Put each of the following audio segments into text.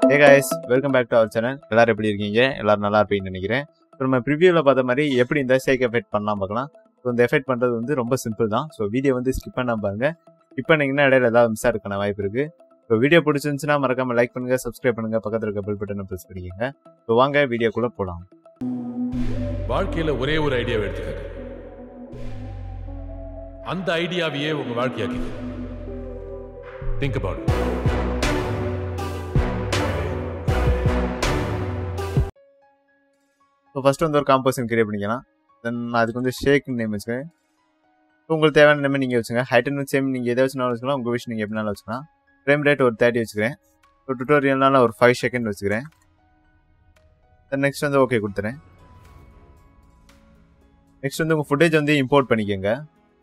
hey guys welcome back to our channel எல்லாரும் எப்படி இருக்கீங்க எல்லாரும் நல்லா இருப்பீங்கன்னு நினைக்கிறேன் இப்போ நம்ம ப்ரிவியூவில் பார்த்த மாதிரி எப்படி இந்த சேக் எஃபெக்ட் பண்ணலாம் பார்க்கலாம் ஸோ இந்த எஃபெக்ட் பண்ணுறது வந்து ரொம்ப சிம்பிள் தான் ஸோ வீடியோ வந்து ஸ்கிப் பண்ணாம பாருங்க ஸ்கிப் பண்ணீங்கன்னா இடையில ஏதாவது மிஸ் இருக்கான வாய்ப்பு இருக்கு ஸோ வீடியோ பிடிச்சிருந்துச்சுன்னா மறக்காம லைக் பண்ணுங்க சப்ஸ்கிரைப் பண்ணுங்க பக்கத்தில் இருக்க பெல் பட்டனை ப்ரெஸ் பண்ணிக்கோங்க ஸோ வாங்க வீடியோக்குள்ள போகலாம் வாழ்க்கையில ஒரே ஒரு ஐடியாவை எடுத்துக்கங்க அந்த ஐடியாவையே உங்க வாழ்க்கையாக்கிது திங்க் அபவுட் ஸோ ஃபர்ஸ்ட் வந்து ஒரு காம்போசிஷன் கிரியேட் பண்ணிக்கலாம் தென் நான் அதுக்கு வந்து ஷேக் நேம் வச்சுக்கிறேன் ஸோ உங்களுக்கு தேவையான நேம் நீங்கள் வச்சுங்க ஹைட் அண்ட் சேம் நீங்கள் எதை வச்சுனாலும் வச்சுக்கலாம் உங்கள் விஷயம் நீங்கள் எப்படினாலும் வச்சுக்கலாம் ஃப்ரேம் ரேட் ஒரு தேர்ட்டி வச்சுக்கிறேன் ஸோ டுட்டோரியல்னால ஒரு ஃபைவ் செகண்ட் வச்சுக்கிறேன் தென் நெக்ஸ்ட் வந்து ஓகே கொடுத்துறேன் நெக்ஸ்ட் வந்து உங்கள் ஃபுட்டேஜ் வந்து இம்போர்ட் பண்ணிக்கோங்க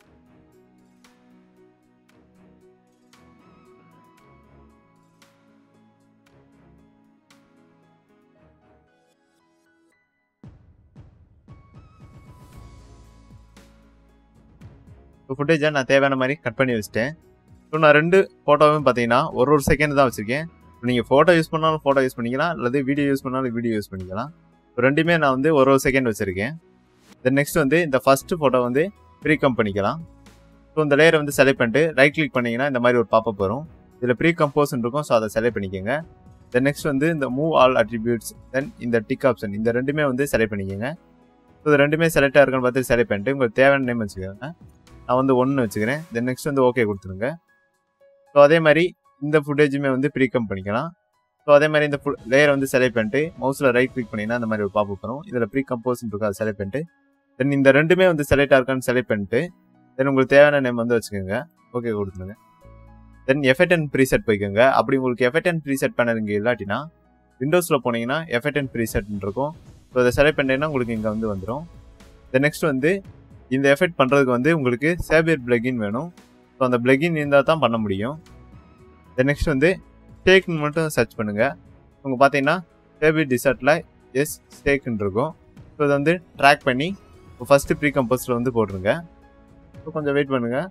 ஸோ ஃபுட்டேஜை நான் தேவையான மாதிரி கட் பண்ணி வச்சுட்டேன் ஸோ நான் ரெண்டு ஃபோட்டோவும் பார்த்தீங்கன்னா ஒரு ஒரு செகண்ட் தான் வச்சுருக்கேன் நீங்கள் ஃபோட்டோ யூஸ் பண்ணாலும் ஃபோட்டோ யூஸ் பண்ணிக்கலாம் அல்லது வீடியோ யூஸ் பண்ணாலும் வீடியோ யூஸ் பண்ணிக்கலாம் ஸோ ரெண்டுமே நான் வந்து ஒரு ஒரு செகண்ட் வச்சுருக்கேன் தென் நெக்ஸ்ட் வந்து இந்த ஃபஸ்ட்டு ஃபோட்டோ வந்து ப்ரீகம் பண்ணிக்கலாம் ஸோ இந்த லேயரை வந்து செலக்ட் பண்ணிட்டு ரைட் கிளிக் பண்ணிங்கன்னா இந்த மாதிரி ஒரு பாப்பப் வரும் இதில் ப்ரீ கம்போஸ்ன்னு இருக்கும் ஸோ அதை செலக்ட் பண்ணிக்கோங்க தென் நெக்ஸ்ட் வந்து இந்த மூவ் ஆல் அட்ரிபியூட்ஸ் தென் இந்த டிக் ஆப்ஷன் இந்த ரெண்டுமே வந்து செலக்ட் பண்ணிக்கோங்க ஸோ இது ரெண்டுமே செலக்டாக இருக்குன்னு பார்த்து செலக்ட் பண்ணிட்டு உங்களுக்கு தேவையான நேம் வச்சுக்கோங்க நான் வந்து ஒன்று வச்சுக்கிறேன் தென் நெக்ஸ்ட் வந்து ஓகே கொடுத்துருங்க ஸோ அதே மாதிரி இந்த ஃபுட்டேஜுமே வந்து ப்ரீகம் பண்ணிக்கலாம் ஸோ அதே மாதிரி இந்த லேயர் வந்து செலக்ட் பண்ணிட்டு மவுஸில் ரைட் கிளிக் பண்ணிங்கன்னா அந்த மாதிரி ஒரு பாப்பு வரும் இதில் ப்ரீ கம்போஸ் இருக்கும் அதை செலக்ட் பண்ணிட்டு தென் இந்த ரெண்டுமே வந்து செலக்டாக இருக்கான்னு செலக்ட் பண்ணிட்டு தென் உங்களுக்கு தேவையான நேம் வந்து வச்சுக்கோங்க ஓகே கொடுத்துருங்க தென் எஃபெக்ட் அண்ட் ப்ரீசெட் போய்க்கோங்க அப்படி உங்களுக்கு எஃபெக்ட் அண்ட் ப்ரீசெட் பண்ணதுங்க இல்லாட்டினா விண்டோஸில் போனீங்கன்னா எஃபெக்ட் அண்ட் ப்ரீசெட்னு இருக்கும் ஸோ அதை செலக்ட் பண்ணிட்டீங்கன்னா உங்களுக்கு இங்கே வந்து வந்துடும் தென் நெக்ஸ்ட் வந்து இந்த எஃபெக்ட் பண்ணுறதுக்கு வந்து உங்களுக்கு சேபியர் பிளகின் வேணும் ஸோ அந்த பிளகின் இருந்தால் தான் பண்ண முடியும் தென் நெக்ஸ்ட் வந்து ஸ்டேக்னு மட்டும் சர்ச் பண்ணுங்கள் உங்கள் பார்த்தீங்கன்னா சேபியர் டிசர்ட்டில் எஸ் ஸ்டேக்குன்னு இருக்கும் ஸோ இதை வந்து ட்ராக் பண்ணி இப்போ ஃபஸ்ட்டு ப்ரீ கம்போஸில் வந்து போட்டுருங்க ஸோ கொஞ்சம் வெயிட் பண்ணுங்கள்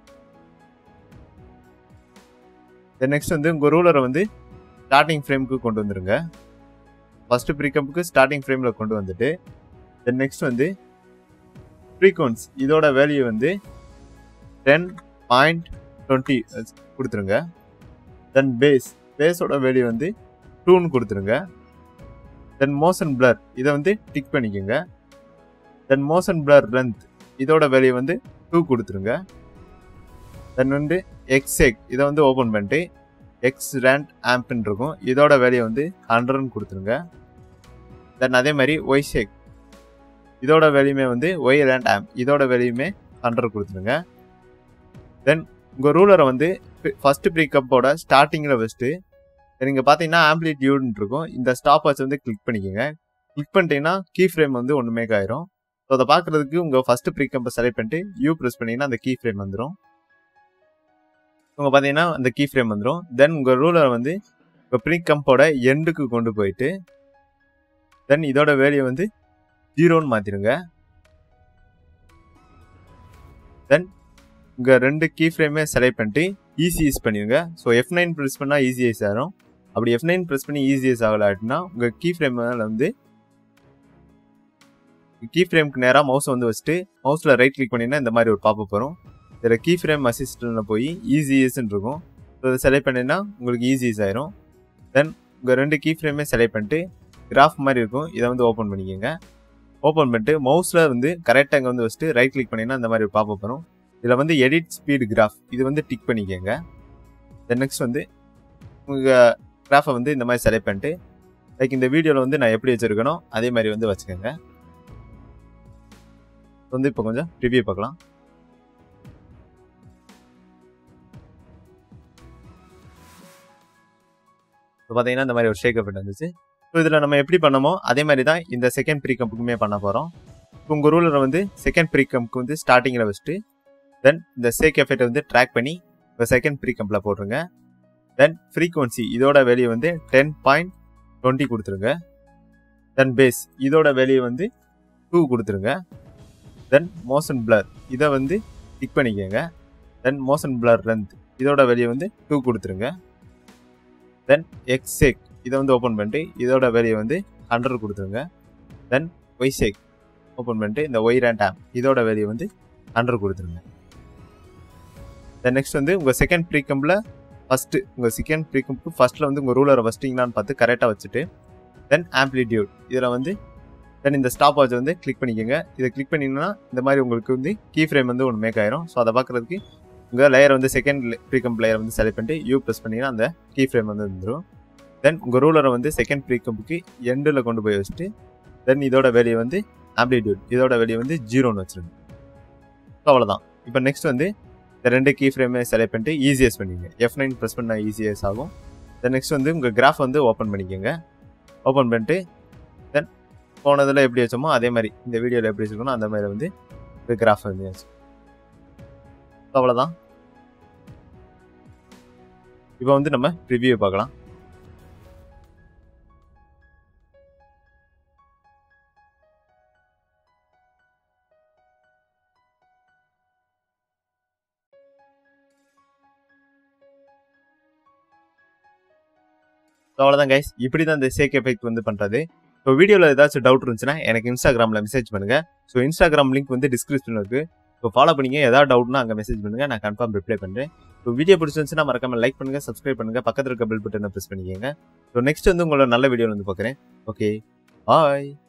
தென் நெக்ஸ்ட் வந்து உங்கள் ரூலரை வந்து ஸ்டார்டிங் ஃப்ரேமுக்கு கொண்டு வந்துருங்க ஃபஸ்ட்டு ப்ரீ கம்புக்கு ஸ்டார்டிங் ஃப்ரேமில் கொண்டு வந்துட்டு தென் நெக்ஸ்ட் வந்து ஃப்ரீக்வன்ஸ் இதோட வேல்யூ வந்து டென் பாயிண்ட் டுவெண்ட்டி கொடுத்துருங்க தென் பேஸ் பேஸோட வேல்யூ வந்து டூன்னு கொடுத்துருங்க தென் மோஷன் பிளர் இதை வந்து டிக் பண்ணிக்கோங்க தென் மோஷன் பிளர் லென்த் இதோட வேல்யூ வந்து டூ கொடுத்துருங்க தென் வந்து எக்ஸெக் இதை வந்து ஓப்பன் பண்ணிட்டு எக்ஸ் ரேண்ட் ஆம்ப்னு இருக்கும் இதோட வேல்யூ வந்து ஹண்ட்ரட்னு கொடுத்துருங்க தென் அதே மாதிரி ஒய்ஷேக் இதோட வேல்யூமே வந்து ஒய் ரேண்ட் ஆம் இதோட வேல்யூமே ஹண்ட்ரட் கொடுத்துருங்க தென் உங்கள் ரூலரை வந்து ஃபஸ்ட்டு ப்ரீக்கப்போட ஸ்டார்டிங்கில் வச்சுட்டு நீங்கள் பார்த்தீங்கன்னா ஆம்ப்ளிடியூட்னு இருக்கும் இந்த ஸ்டாப் வாட்ச் வந்து கிளிக் பண்ணிக்கோங்க கிளிக் பண்ணிட்டீங்கன்னா கீ ஃப்ரேம் வந்து ஒன்று மேக் ஆயிரும் ஸோ அதை பார்க்குறதுக்கு உங்கள் ஃபஸ்ட்டு ப்ரீக்கம்பை செலக்ட் பண்ணிட்டு யூ ப்ரெஸ் பண்ணிங்கன்னா அந்த கீ ஃப்ரேம் வந்துடும் உங்கள் பார்த்தீங்கன்னா அந்த கீ ஃப்ரேம் வந்துடும் தென் உங்கள் ரூலரை வந்து உங்கள் ப்ரீகம்போட எண்டுக்கு கொண்டு போயிட்டு தென் இதோட வேல்யூ வந்து ஜீரோன்னு மாற்றிடுங்க தென் இங்கே ரெண்டு கீ ஃப்ரேமே செலக்ட் பண்ணிட்டு ஈஸி யூஸ் பண்ணிடுங்க ஸோ எஃப் நைன் ப்ரெஸ் பண்ணால் ஈஸியஸ் ஆகும் அப்படி எஃப் நைன் ப்ரெஸ் பண்ணி ஈஸியஸ் ஆகலாட்டினா உங்கள் கீ ஃப்ரேம் வந்து கீ ஃப்ரேம்க்கு நேராக மவுஸ் வந்து வச்சுட்டு மவுஸில் ரைட் கிளிக் பண்ணிங்கன்னா இந்த மாதிரி ஒரு பாப்பப் வரும் இதில் கீ ஃப்ரேம் அசிஸ்டன்ட்டில் போய் ஈஸியஸ்ன்னு இருக்கும் ஸோ அதை செலக்ட் பண்ணிங்கன்னா உங்களுக்கு ஈஸியஸ் ஆயிரும் தென் உங்கள் ரெண்டு கீ ஃப்ரேமே செலக்ட் பண்ணிட்டு கிராஃப் மாதிரி இருக்கும் இதை வந்து ஓப்பன் பண்ணிக்கோங்க ஓப்பன் பண்ணிட்டு மவுஸில் வந்து கரெக்டாக அங்கே வந்து வச்சுட்டு ரைட் கிளிக் பண்ணிங்கன்னா இந்த மாதிரி பாப்பப் வரும் இதில் வந்து எடிட் ஸ்பீடு கிராஃப் இது வந்து டிக் பண்ணிக்கோங்க தென் நெக்ஸ்ட் வந்து உங்கள் கிராஃபை வந்து இந்த மாதிரி செலக்ட் பண்ணிட்டு லைக் இந்த வீடியோவில் வந்து நான் எப்படி வச்சுருக்கனோ அதே மாதிரி வந்து வச்சுக்கோங்க வந்து இப்போ கொஞ்சம் ரிவ்யூ பார்க்கலாம் இப்போ பார்த்தீங்கன்னா இந்த மாதிரி ஒரு ஷேக் எஃபெக்ட் வந்துச்சு ஸோ இதில் நம்ம எப்படி பண்ணமோ அதே மாதிரி தான் இந்த செகண்ட் ப்ரீ கம்புக்குமே பண்ண போகிறோம் இப்போ உங்கள் ரூலரை வந்து செகண்ட் ப்ரீ கம்புக்கு வந்து ஸ்டார்டிங்கில் வச்சுட்டு தென் இந்த சேக் எஃபெக்டை வந்து ட்ராக் பண்ணி இப்போ செகண்ட் ப்ரீ கம்பில் போட்டுருங்க தென் ஃப்ரீக்வன்சி இதோட வேல்யூ வந்து டென் பாயிண்ட் டுவெண்ட்டி கொடுத்துருங்க தென் பேஸ் இதோட வேல்யூ வந்து டூ கொடுத்துருங்க தென் மோஷன் பிளர் இதை வந்து டிக் பண்ணிக்கோங்க தென் மோஷன் பிளர் லென்த் இதோட வேல்யூ வந்து டூ கொடுத்துருங்க தென் எக்ஸெக் இதை வந்து ஓப்பன் பண்ணிட்டு இதோட வேல்யூ வந்து ஹண்ட்ரட் கொடுத்துருங்க தென் ஒய் சேக் ஓப்பன் பண்ணிட்டு இந்த ஒய் ரேண்ட் ஆப் இதோட வேல்யூ வந்து ஹண்ட்ரட் கொடுத்துருங்க தென் நெக்ஸ்ட் வந்து உங்கள் செகண்ட் ப்ரீகம்பில் ஃபஸ்ட்டு உங்கள் செகண்ட் ப்ரீகம்புக்கு ஃபஸ்ட்டில் வந்து உங்கள் ரூலரை வச்சிட்டிங்களான்னு பார்த்து கரெக்டாக வச்சுட்டு தென் ஆம்ப்ளிடியூட் இதில் வந்து தென் இந்த ஸ்டாப் வாட்ச் வந்து கிளிக் பண்ணிக்கோங்க இதை கிளிக் பண்ணிங்கன்னா இந்த மாதிரி உங்களுக்கு வந்து கீ ஃப்ரேம் வந்து ஒன்று மேக் ஆயிரும் ஸோ அதை பார்க்குறதுக்கு உங்கள் லேயர் வந்து செகண்ட் ப்ரீகம்ப் லேயர் வந்து செலக்ட் பண்ணிட்டு யூ ப்ரெஸ் பண்ணிங்கன்னா அந்த கீ ஃப்ரேம் வந்து வந்துடும் தென் உங்கள் ரூலரை வந்து செகண்ட் ப்ரீகம்புக்கு எண்டில் கொண்டு போய் வச்சுட்டு தென் இதோட வேல்யூ வந்து ஆம்ப்ளிடியூட் இதோட வேல்யூ வந்து ஜீரோன்னு வச்சுருங்க ஸோ அவ்வளோதான் இப்போ நெக்ஸ்ட் வந்து இந்த ரெண்டு கீ ஃப்ரேமே செலக்ட் பண்ணிட்டு ஈஸியஸ் பண்ணிக்கங்க எஃப் நைன் ப்ரெஸ் பண்ணால் ஈஸியஸ் ஆகும் தென் நெக்ஸ்ட் வந்து உங்கள் கிராஃப் வந்து ஓப்பன் பண்ணிக்கோங்க ஓப்பன் பண்ணிட்டு தென் போனதில் எப்படி வச்சோமோ அதே மாதிரி இந்த வீடியோவில் எப்படி வச்சுக்கணும் அந்த மாதிரி வந்து ஒரு கிராஃப் வந்து வச்சு அவ்வளோதான் இப்போ வந்து நம்ம ரிவ்யூ பார்க்கலாம் ஸோ அவ்வளோதான் கைஸ் இப்படி தான் இந்த சேக் எஃபெக்ட் வந்து பண்ணுறது ஸோ வீடியோவில் ஏதாச்சும் டவுட் இருந்துச்சுன்னா எனக்கு இன்ஸ்டாகிராமில் மெசேஜ் பண்ணுங்கள் ஸோ இன்ஸ்டாகிராம் லிங்க் வந்து டிஸ்கிரிப்ஷனில் இருக்குது ஸோ ஃபாலோ பண்ணிங்க ஏதாவது டவுட்னா அங்கே மெசேஜ் பண்ணுங்கள் நான் கன்ஃபார்ம் ரிப்ளை பண்ணுறேன் ஸோ வீடியோ பிடிச்சிருந்துச்சுன்னா மறக்காம லைக் பண்ணுங்கள் சப்ஸ்கிரைப் பண்ணுங்கள் பக்கத்தில் இருக்க பெல் பட்டனை ப்ரெஸ் பண்ணிக்கோங்க ஸோ நெக்ஸ்ட் வந்து உங்களோட நல்ல வீடியோவில் வந்து பார்க்குறேன் ஓகே பாய்